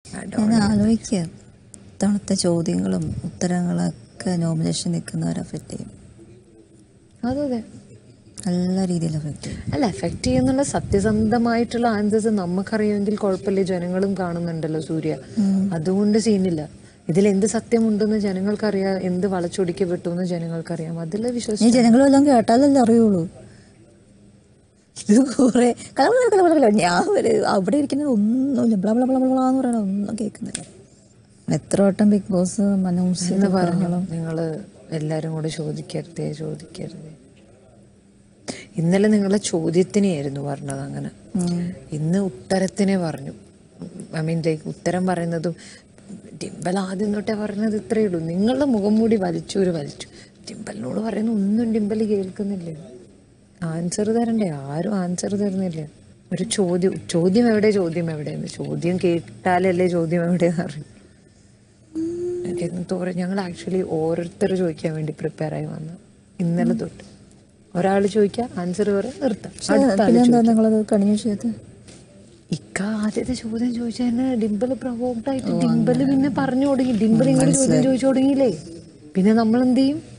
ഞാൻ ആലോചിക്കുക ഇത്തവണത്തെ ചോദ്യങ്ങളും ഉത്തരങ്ങളൊക്കെ നോമിനേഷൻ നിൽക്കുന്നവരെ അഫക്റ്റ് ചെയ്യും അതെ അതെ നല്ല രീതിയിൽ അഫക്റ്റ് ചെയ്യും അല്ല എഫക്റ്റ് ചെയ്യുന്നുള്ള സത്യസന്ധമായിട്ടുള്ള ആൻസേഴ്സ് നമുക്കറിയാമെങ്കിൽ കുഴപ്പമില്ല ജനങ്ങളും കാണുന്നുണ്ടല്ലോ സൂര്യ അതുകൊണ്ട് സീനില്ല ഇതിൽ എന്ത് സത്യമുണ്ടെന്ന് ജനങ്ങൾക്കറിയാം എന്ത് വളച്ചൊടിക്കപ്പെട്ടു എന്ന് ജനങ്ങൾക്കറിയാം അതിൽ ഈ വിശ്വസിച്ച് ജനങ്ങൾ വല്ലതും കേട്ടാലല്ലേ അറിയുള്ളൂ ഇത് കുറെ കലവല കലവല ഞാൻ വരെ അവിടെ ഇരിക്കുന്നത് ഒന്നുമില്ല ബ്ലാ ബ്ലാ ബ്ലാ ബ്ലാ എന്ന് പറയണ ഒന്നും കേൾക്കുന്നില്ല എത്ര വട്ടം ബിഗ് ബോസ് അനൗൺസ് ചെയ്ത എന്ന് പറഞ്ഞു നിങ്ങൾ എല്ലാരും കൂടെ ചോദിക്കരുതേ ചോദിക്കരുതേ ഇന്നലെ നിങ്ങളെ ചോദ്യത്തിനെയായിരുന്നു പറഞ്ഞത് അങ്ങനെ ഇന്ന് ഉത്തരത്തിനെ പറഞ്ഞു ഐ മീൻ ഉത്തരം പറയുന്നതും ഡിംബൽ ആദ്യം തൊട്ടേ പറഞ്ഞത് ഇത്രയേ ഉള്ളൂ നിങ്ങളുടെ മുഖം മൂടി വലിച്ചു ഒരു വലിച്ചു ഡിംബലിനോട് പറയുന്ന ഒന്നും ഡിംബൽ കേൾക്കുന്നില്ല ആൻസർ തരണ്ടേ ആരും ആൻസർ തരുന്നില്ല ഒരു ചോദ്യം ചോദ്യം എവിടെ ചോദ്യം എവിടെയെന്ന് ചോദ്യം കേട്ടാലല്ലേ ചോദ്യം എവിടെയെന്ന് അറിയും എനിക്ക് എന്തോ പറയും ഞങ്ങൾ ആക്ച്വലി ഓരോരുത്തർ ചോദിക്കാൻ വേണ്ടി പ്രിപ്പയർ ആയി വന്നു ഇന്നലെ തൊട്ട് ഒരാൾ ചോദിക്കുക ആൻസർ പറയാം നിർത്താം അടുത്ത ആള് പിന്നെ എന്താ ചോദിക്കും. നിങ്ങളത് കണിഞ്ഞ ചെയ്ത് ഇക്ക ആദ്യത്തെ ചോദ്യം ചോദിച്ചാൽ തന്നെ ഡിംപിൾ പ്രൊവോക്ഡ് ആയിട്ട് ഡിംപിൾ പിന്നെ പറഞ്ഞു തുടങ്ങി ഡിംപിൾ ഇങ്ങനെ ചോദ്യം ചോദിച്ചു തുടങ്ങിയില്ലേ പിന്നെ നമ്മൾ എന്ത് ചെയ്യും